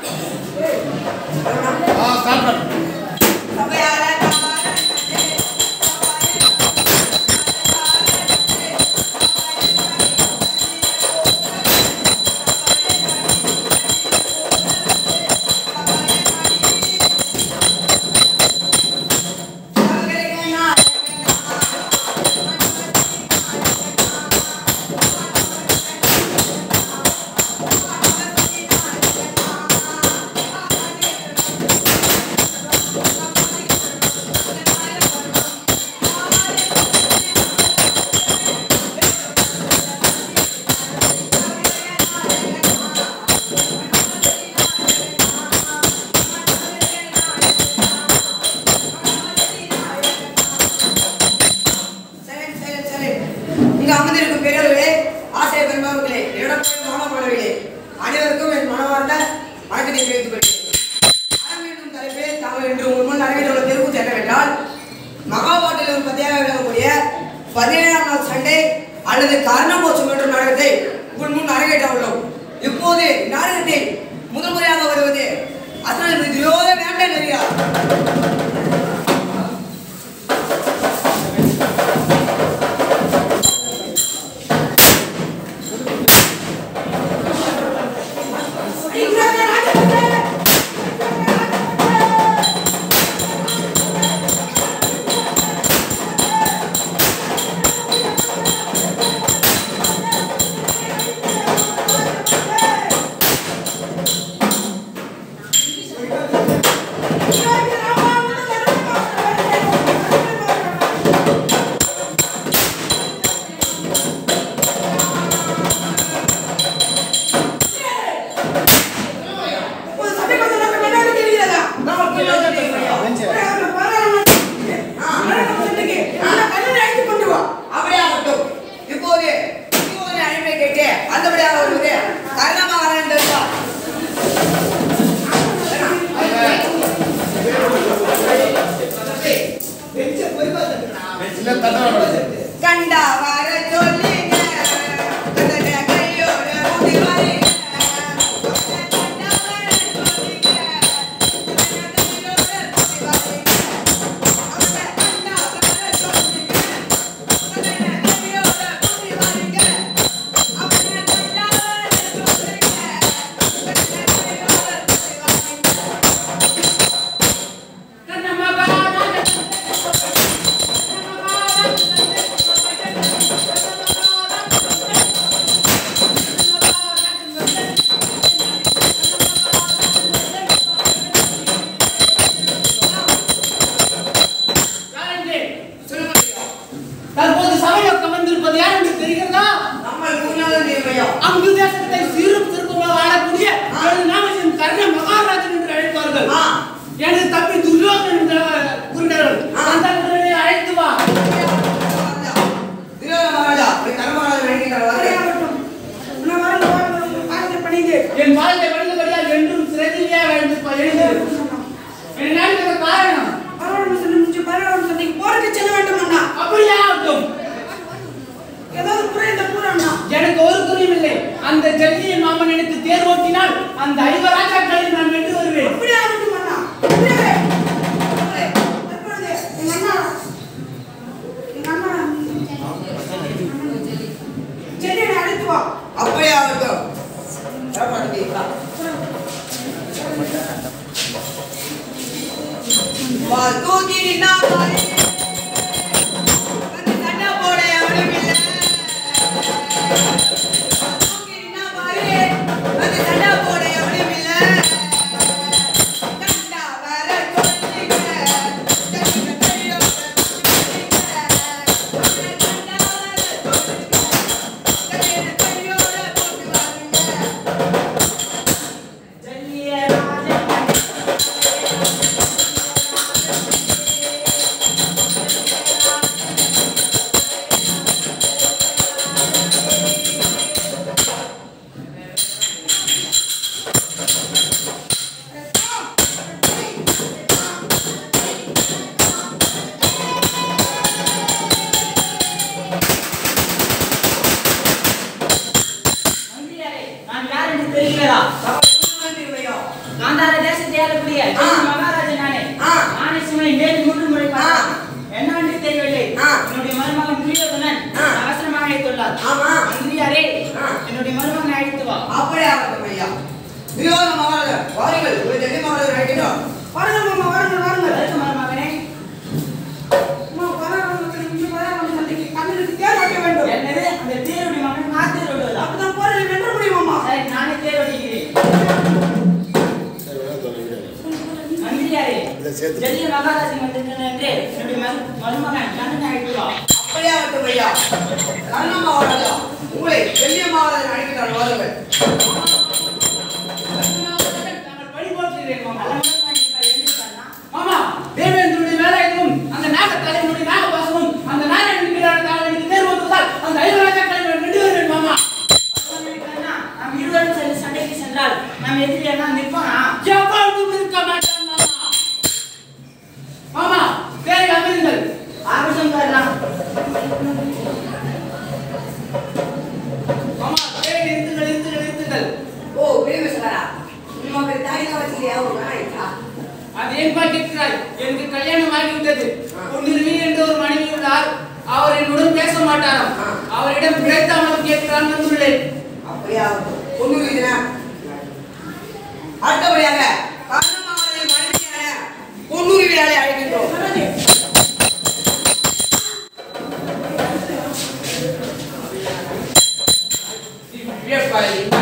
சரி, சரி, சரி. இங்கு அமர்ந்திருக்கும் பெரியவர்களே ஆசிரிய பெருமார்களே இடப்பெயர் மாணவர்களே அனைவருக்கும் என் மனமார்ந்த வணக்கத்தை தெரிவித்துக் கொள்கிறேன் அறம் என்னும் தலைப்பில் தாங்கள் இன்று உங்கள் முன் அரங்கிட்டுள்ள திருக்கூத்து என்னவென்றால் மகாபாட்டில் ஒரு பத்தியாக விளங்கக்கூடிய பதினேழாம் நாள் சண்டை அல்லது கர்ணமோட்சம் என்ற நாடகத்தை உங்கள் முன் அரங்கேற்ற உள்ளோம் இப்போது நாடகத்தில் முதல் முறையாக வருவது அசல் துரியோத வேண்ட நெறியார் ஒரு சபை கொஞ்சம் நம்ம முன்னாடி தெரிகிறதா? நம்ம பின்னாடி தெரிகிறதா? நம்ம பாராளுமன்ற- ஆ, பாராளுமன்றத்துக்கு அந்த கண்ணனை அழைத்துக் கொண்டு வா. அப்படியே ஆகட்டும். இப்போது இப்போது அழைப்பை கேட்டு அந்தபடியாக வருவது கர்ணமகாரன் என்றார். கண்டா வர சொல்லுங்க அந்த கையோட முடி வரீங்க கண்டா வர சொல்லுங்க தற்போது சபையில் கவர்ந்திருப்பது யார் என்று தெரிகிறதா நம்ம குருநாதன் தேவையா அங்கு தேசத்தை சீரும் திருப்பமாக ஆளக்கூடிய எனது நாமத்தின் கர்ண மகாராஜன் என்று அழைப்பார்கள் ஆ. எனது தம்பி துரியோதனன் என்ற குருடர்கள் ஆ. அந்த குருடனை அழைத்து வா திரோத மகாராஜா போய் கர்மராஜன் நினைக்கின்றார் என் வாழ்க்கை வழிந்தபடியால் என்றும் சிறையிலே வாழ்ந்து எழுந்து என் நாட்டுக்கு காரணம் அப்படியே ஆகட்டும் எனக்கு ஒரு குறையும் இல்லை அந்த ஜல்லியின் மாமன் எனக்கு தேர் ஓட்டினால் அந்த ஐவராஜாக்களை நான் வென்று வருவேன் அப்படியே ஆகட்டும் சிறப்பாக வால் தூக்கி நின்னா பாரு. வந்து சண்டை போட எவனும் இல்ல. வால் தூக்கி நின்னா பாரு. வந்து சண்டை போட எவனும் இல்ல. கண்டா வர சொல்லுங்க. கண்ணுக்கு தெரியும் கண்டா வர சொல்லுங்க. கண்ணுக்கு தெரியும் போட்டு வாருங்க. ஜல்லிய ராஜன் விரிவாக மகாராஜா வாருங்கள் ஒரு டெல்லி மகாராஜா அழைக்கின்றோம் வாருங்கள் மாமா வாருங்கள் வாருங்கள் வருத்தமா மகனே அம்மா, வராதவங்களுக்கு இங்கே வராதவங்க சண்டைக்கு கண்ணனுக்கு தேர் வைக்க வேண்டும் என்னது அந்த தேருடைய மகன் நான் தேர் விடுவதா அப்பதான் போரை வென்ற முடியும் அம்மா சரி நானே தேர் ஓட்டிக்கிறேன் மந்திரியாரே டெல்லி மகாராஜி வந்திருக்கிறேன் என்று என்னுடைய மகன் மருமகன் கண்ணன் அழைக்கிறா அப்படியே ஆகட்டும் ஐயா கர்ண மகாராஜா உங்களை டெல்லி மகாராஜா அழைக்கின்றார் வாருங்கள் நாங்கள் பழி போற்றுகிறேன் மாமா நல்ல மகன் எழுந்திருக்கானா மாமா தேவேந்திரனுடைய வேலாயுதமும் அந்த நாகத்தலைவனுடைய நாகபாசமும் அந்த நாராயணன் தாவனுக்கு தேர்வு வந்ததால் அந்த ஐவராஜாக்களை ரெண்டு பேரும் மாமா கண்ணா நாம் இருவரும் சேர்ந்து சண்டைக்கு சென்றால் நாம் எதிரியா நிற்பானா எவ்வளவு இருக்க மாட்டான் மாமா மாமா தேரை அமருங்கள் ஆபசம் வரலாம் மாமா தேரை நிறுத்துங்கள் நிறுத்துங்கள் நிறுத்துங்கள் ஓ பெரிய சாரா ನಿಮ್ಮ பேர் தாயில வச்சிருக்கியா ஒரு நாளைக்கா அது ஏன் கேட்கிறாய் எனக்கு கல்யாணம் ஆகிவிட்டது பொன்னிருவி என்று ஒரு மனைவி உள்ளார் அவர் என்னுடன் பேச மாட்டாராம் அவரிடம் பிழைத்தாமல் கேட்கிறான் வந்துள்ளேன் அப்படியே ஆகட்டும் பொண்ணு வீதினா அடுத்தபடியாக கர்ண மகாராஜா மனைவியான பொன்னூரி வேலை அழைக்கின்றோம் திவ்ய பலி